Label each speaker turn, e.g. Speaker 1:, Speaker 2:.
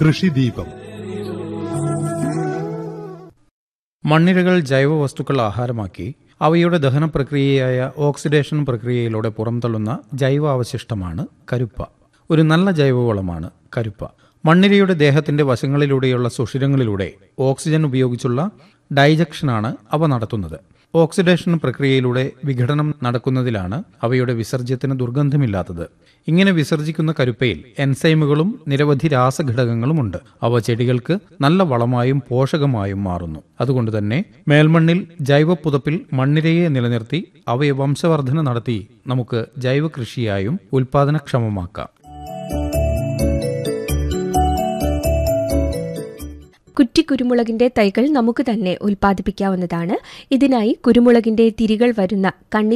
Speaker 1: കൃഷിദീപം
Speaker 2: മണ്ണിരകൾ ജൈവവസ്തുക്കൾ ആഹാരമാക്കി അവയുടെ ദഹന പ്രക്രിയയായ ഓക്സിഡേഷൻ പ്രക്രിയയിലൂടെ പുറംതള്ളുന്ന ജൈവാവശിഷ്ടമാണ് കരുപ്പ ഒരു നല്ല ജൈവവളമാണ് കരുപ്പ മണ്ണിരയുടെ ദേഹത്തിന്റെ വശങ്ങളിലൂടെയുള്ള സുഷിരങ്ങളിലൂടെ ഓക്സിജൻ ഉപയോഗിച്ചുള്ള ഡൈജക്ഷനാണ് അവ നടത്തുന്നത് ഓക്സിഡേഷൻ പ്രക്രിയയിലൂടെ വിഘടനം നടക്കുന്നതിലാണ് അവയുടെ വിസർജ്യത്തിന് ദുർഗന്ധമില്ലാത്തത് ഇങ്ങനെ വിസർജിക്കുന്ന കരുപ്പയിൽ എൻസൈമുകളും നിരവധി രാസഘടകങ്ങളുമുണ്ട് അവ ചെടികൾക്ക് നല്ല വളമായും പോഷകമായും മാറുന്നു അതുകൊണ്ട് തന്നെ മേൽമണ്ണിൽ ജൈവ പുതപ്പിൽ മണ്ണിരയെ നിലനിർത്തി അവയെ വംശവർധന നടത്തി നമുക്ക് ജൈവ കൃഷിയായും ഉൽപാദനക്ഷമമാക്കാം
Speaker 3: കുറ്റിക്കുരുമുളകിന്റെ തൈകൾ നമുക്ക് തന്നെ ഉൽപ്പാദിപ്പിക്കാവുന്നതാണ് ഇതിനായി കുരുമുളകിന്റെ തിരികൾ വരുന്ന കണ്ണി